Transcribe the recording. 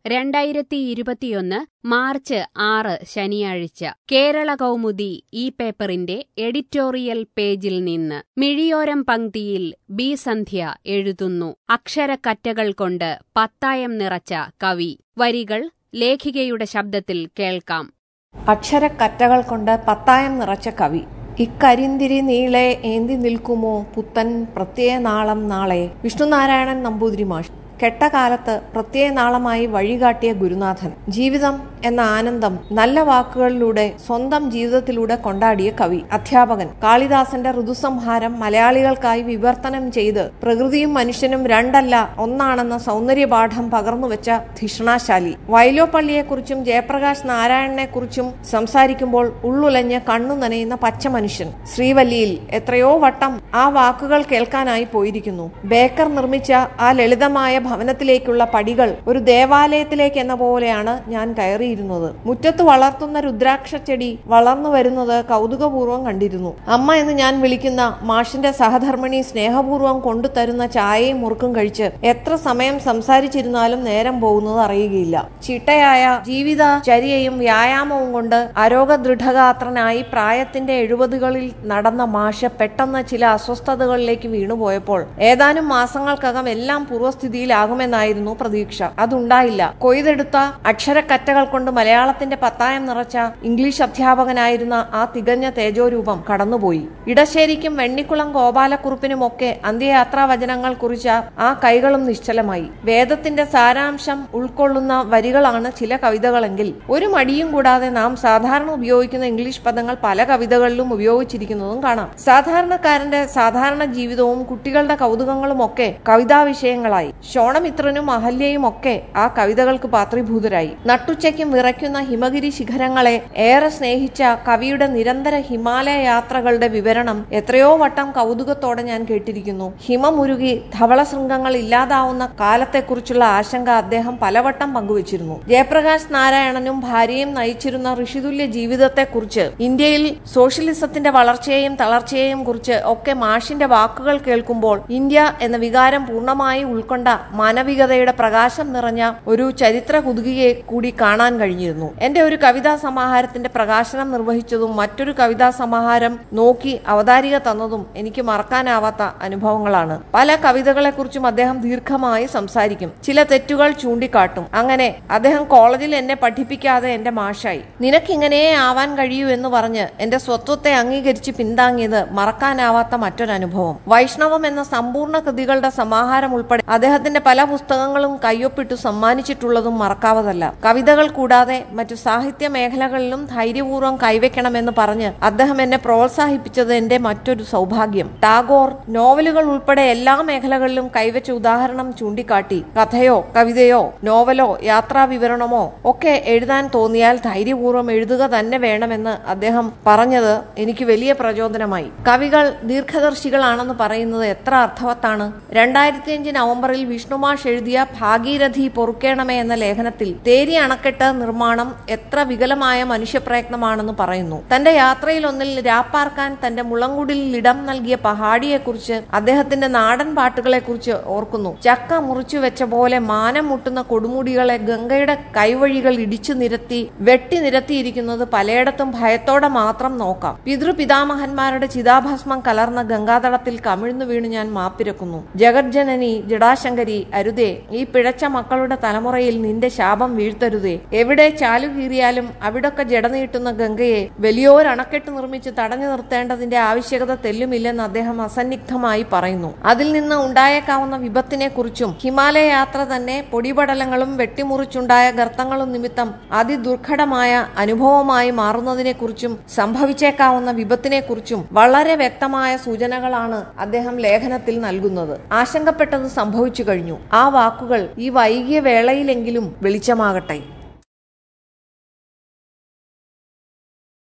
രണ്ടായിരത്തി ഇരുപത്തിയൊന്ന് മാർച്ച് ആറ് ശനിയാഴ്ച കേരള കൗമുദി ഈ പേപ്പറിന്റെ എഡിറ്റോറിയൽ പേജിൽ നിന്ന് മിഴിയോരം പങ്ക്തിയിൽ ബി സന്ധ്യ എഴുതുന്നു അക്ഷരക്കറ്റകൾ കൊണ്ട് പത്തായം നിറച്ച കവി വരികൾ ലേഖികയുടെ ശബ്ദത്തിൽ കേൾക്കാം അക്ഷരക്കറ്റകൾ കൊണ്ട് പത്തായം നിറച്ച കവി ഇക്കരിന്തിരി നീളെ ഏന്തി നിൽക്കുമോ പുത്തൻ പ്രത്യയ നാളം നാളെ വിഷ്ണുനാരായണൻ നമ്പൂതിരി മാഷ് കെട്ടകാലത്ത് പ്രത്യയ നാളമായി വഴികാട്ടിയ ഗുരുനാഥൻ ജീവിതം എന്ന ആനന്ദം നല്ല വാക്കുകളിലൂടെ സ്വന്തം ജീവിതത്തിലൂടെ കൊണ്ടാടിയ കവി അധ്യാപകൻ കാളിദാസന്റെ ഋതുസംഹാരം മലയാളികൾക്കായി വിവർത്തനം ചെയ്ത് പ്രകൃതിയും മനുഷ്യനും രണ്ടല്ല ഒന്നാണെന്ന സൗന്ദര്യപാഠം പകർന്നുവെച്ച ധിഷണാശാലി വൈലോപ്പള്ളിയെക്കുറിച്ചും ജയപ്രകാശ് നാരായണനെക്കുറിച്ചും സംസാരിക്കുമ്പോൾ ഉള്ളുലഞ്ഞ് കണ്ണു നനയുന്ന പച്ച മനുഷ്യൻ ശ്രീവല്ലിയിൽ എത്രയോ വട്ടം ആ വാക്കുകൾ കേൾക്കാനായി പോയിരിക്കുന്നു ബേക്കർ നിർമ്മിച്ച ആ ലളിതമായ ഭവനത്തിലേക്കുള്ള പടികൾ ഒരു ദേവാലയത്തിലേക്ക് എന്ന പോലെയാണ് ഞാൻ കയറിയിരുന്നത് മുറ്റത്ത് വളർത്തുന്ന രുദ്രാക്ഷ ചെടി വളർന്നു വരുന്നത് കൗതുകപൂർവ്വം കണ്ടിരുന്നു അമ്മ എന്ന് ഞാൻ വിളിക്കുന്ന മാഷിന്റെ സഹധർമ്മിണി സ്നേഹപൂർവ്വം കൊണ്ടുതരുന്ന ചായയും മുറുക്കും കഴിച്ച് എത്ര സമയം സംസാരിച്ചിരുന്നാലും നേരം പോകുന്നത് അറിയുകയില്ല ചിട്ടയായ ജീവിതചര്യയും വ്യായാമവും കൊണ്ട് ആരോഗ്യ ദൃഢഗാത്രനായി പ്രായത്തിന്റെ എഴുപതുകളിൽ നടന്ന മാഷ് പെട്ടെന്ന് ചില അസ്വസ്ഥതകളിലേക്ക് വീണുപോയപ്പോൾ ഏതാനും മാസങ്ങൾക്കകം എല്ലാം പൂർവ്വസ്ഥിതിയിലാകുമെന്നായിരുന്നു പ്രതീക്ഷ അതുണ്ടായില്ല കൊയ്തെടുത്ത അക്ഷരക്കറ്റകൾ കൊണ്ട് മലയാളത്തിന്റെ പത്തായം നിറച്ച ഇംഗ്ലീഷ് അധ്യാപകനായിരുന്ന ആ തികഞ്ഞ തേജോരൂപം കടന്നുപോയി ഇടശ്ശേരിക്കും വെണ്ണിക്കുളം ഗോപാലക്കുറുപ്പിനുമൊക്കെ അന്ത്യയാത്രാ വചനങ്ങൾ കുറിച്ച ആ കൈകളും നിശ്ചലമായി വേദത്തിന്റെ സാരാംശം ഉൾക്കൊള്ളുന്ന വരികളാണ് ചില കവിതകളെങ്കിൽ ഒരു മടിയും കൂടാതെ നാം സാധാരണ ഉപയോഗിക്കുന്ന ഇംഗ്ലീഷ് പദങ്ങൾ പല കവിതകളിലും ഉപയോഗിച്ചിരിക്കുന്നതും കാണാം സാധാരണക്കാരന്റെ സാധാരണ ജീവിതവും കുട്ടികളുടെ കൗതുകങ്ങളും ഒക്കെ കവിതാ വിഷയങ്ങളായി ശോണമിത്രനും അഹല്യയും ഒക്കെ ആ കവിതകൾക്ക് പാത്രീഭൂതരായി നട്ടുച്ചയ്ക്കും വിറയ്ക്കുന്ന ഹിമഗിരി ശിഖരങ്ങളെ ഏറെ സ്നേഹിച്ച കവിയുടെ നിരന്തര ഹിമാലയ യാത്രകളുടെ വിവരണം എത്രയോ വട്ടം കൗതുകത്തോടെ ഞാൻ കേട്ടിരിക്കുന്നു ഹിമമുരുകി ധവള ശൃംഗങ്ങൾ ഇല്ലാതാവുന്ന കാലത്തെക്കുറിച്ചുള്ള ആശങ്ക അദ്ദേഹം പലവട്ടം പങ്കുവച്ചിരുന്നു ജയപ്രകാശ് നാരായണനും ഭാര്യയും നയിച്ചിരുന്ന ഋഷിതുല്യ ജീവിതത്തെക്കുറിച്ച് ഇന്ത്യയിൽ സോഷ്യലിസത്തിന്റെ വളർച്ചയെയും തളർച്ചയെയും കുറിച്ച് ഒക്കെ മാഷിന്റെ വാക്കുകൾ കേൾക്കുമ്പോൾ ഇന്ത്യ എന്ന വികാരം പൂർണ്ണമായി ഉൾക്കൊണ്ട മാനവികതയുടെ പ്രകാശം നിറഞ്ഞ ഒരു ചരിത്ര കുതുകിയെ കൂടി കാണാൻ കഴിഞ്ഞിരുന്നു എന്റെ ഒരു കവിതാ സമാഹാരത്തിന്റെ പ്രകാശനം നിർവഹിച്ചതും മറ്റൊരു കവിതാ സമാഹാരം നോക്കി അവതാരിക തന്നതും എനിക്ക് മറക്കാനാവാത്ത അനുഭവങ്ങളാണ് പല കവിതകളെക്കുറിച്ചും അദ്ദേഹം ദീർഘമായി സംസാരിക്കും ചില തെറ്റുകൾ ചൂണ്ടിക്കാട്ടും അങ്ങനെ അദ്ദേഹം കോളേജിൽ എന്നെ പഠിപ്പിക്കാതെ എന്റെ മാഷായി നിനക്കിങ്ങനെയേ ആവാൻ കഴിയൂ എന്ന് പറഞ്ഞ് എന്റെ സ്വത്വത്തെ അംഗീകരിച്ച് പിന്താങ്ങിയത് മറക്കാനാവാത്ത മറ്റൊരനുഭവം വൈഷ്ണവം എന്ന സമ്പൂർണ്ണ കൃതികളുടെ സമാഹാരം ഉൾപ്പെടെ അദ്ദേഹത്തിന്റെ പല പുസ്തകങ്ങളും കയ്യൊപ്പിട്ടു സമ്മാനിച്ചിട്ടുള്ളതും മറക്കാവതല്ല കവിതകൾ കൂടാതെ മറ്റു സാഹിത്യ മേഖലകളിലും ധൈര്യപൂർവ്വം കൈവയ്ക്കണമെന്ന് പറഞ്ഞ് അദ്ദേഹം എന്നെ പ്രോത്സാഹിപ്പിച്ചത് എന്റെ മറ്റൊരു സൗഭാഗ്യം ടാഗോർ നോവലുകൾ ഉൾപ്പെടെ എല്ലാ മേഖലകളിലും കൈവച്ച ഉദാഹരണം ചൂണ്ടിക്കാട്ടി കഥയോ കവിതയോ നോവലോ യാത്രാ വിവരണമോ ഒക്കെ എഴുതാൻ തോന്നിയാൽ ധൈര്യപൂർവ്വം എഴുതുക തന്നെ വേണമെന്ന് അദ്ദേഹം പറഞ്ഞത് എനിക്ക് വലിയ പ്രചോദനമായി കവികൾ ദീർഘദർശികളാണെന്ന് പറയുന്നത് എത്ര അർത്ഥവത്താണ് രണ്ടായിരത്തി അഞ്ച് നവംബറിൽ വിഷ്ണുമാഷ് എഴുതിയ ഭാഗീരഥി പൊറുക്കേണമേ എന്ന ലേഖനത്തിൽ തേരി അണക്കെട്ട് നിർമ്മാണം എത്ര വികലമായ മനുഷ്യപ്രയത്നമാണെന്ന് പറയുന്നു തന്റെ യാത്രയിലൊന്നിൽ രാപ്പാർക്കാൻ തന്റെ മുളങ്കുടിൽ ഇടം നൽകിയ പഹാടിയെക്കുറിച്ച് അദ്ദേഹത്തിന്റെ നാടൻ പാട്ടുകളെക്കുറിച്ച് ഓർക്കുന്നു ചക്ക മുറിച്ചു വെച്ച പോലെ മാനം മുട്ടുന്ന കൊടുമുടികളെ ഗംഗയുടെ കൈവഴികൾ ഇടിച്ചു നിരത്തി വെട്ടി നിരത്തിയിരിക്കുന്നത് പലയിടത്തും ഭയത്തോടെ മാത്രം നോക്കാം പിതൃപിതാമഹന്മാരുടെ ചിതാഭസ്മം കലർന്ന ഗംഗാതളത്തിൽ കമിഴ്ന്നു വീണ് ഞാൻ മാപ്പിരക്കുന്നു ജഗജ്ജനനി ജടാശങ്കരി അരുതേ ഈ പിഴച്ച മക്കളുടെ തലമുറയിൽ നിന്റെ ശാപം വീഴ്ത്തരുതേ എവിടെ ചാലു കീറിയാലും അവിടൊക്കെ ജട നീട്ടുന്ന ഗംഗയെ വലിയോരണക്കെട്ട് നിർമ്മിച്ച് തടഞ്ഞു നിർത്തേണ്ടതിന്റെ ആവശ്യകത തെല്ലുമില്ലെന്ന് അദ്ദേഹം അസന്നിഗ്ധമായി പറയുന്നു അതിൽ നിന്ന് ഉണ്ടായേക്കാവുന്ന വിപത്തിനെ കുറിച്ചും ഹിമാലയ യാത്ര തന്നെ പൊടിപടലങ്ങളും വെട്ടിമുറിച്ചുണ്ടായ ഗർത്തങ്ങളും നിമിത്തം അതിദുർഘടമായ അനുഭവമായി മാറുന്നതിനെക്കുറിച്ചും സംഭവിച്ചേക്കാവുന്ന വിപത്തിനെക്കുറിച്ചും വളരെ വ്യക്തമായ സൂചനകളാണ് അദ്ദേഹം ലേഖനത്തിൽ നൽകുന്നത് ആശങ്കപ്പെട്ടത് സംഭവിച്ചു കഴിഞ്ഞു ആ വാക്കുകൾ ഈ വൈകിയ വേളയിലെങ്കിലും വെളിച്ചമാകട്ടെ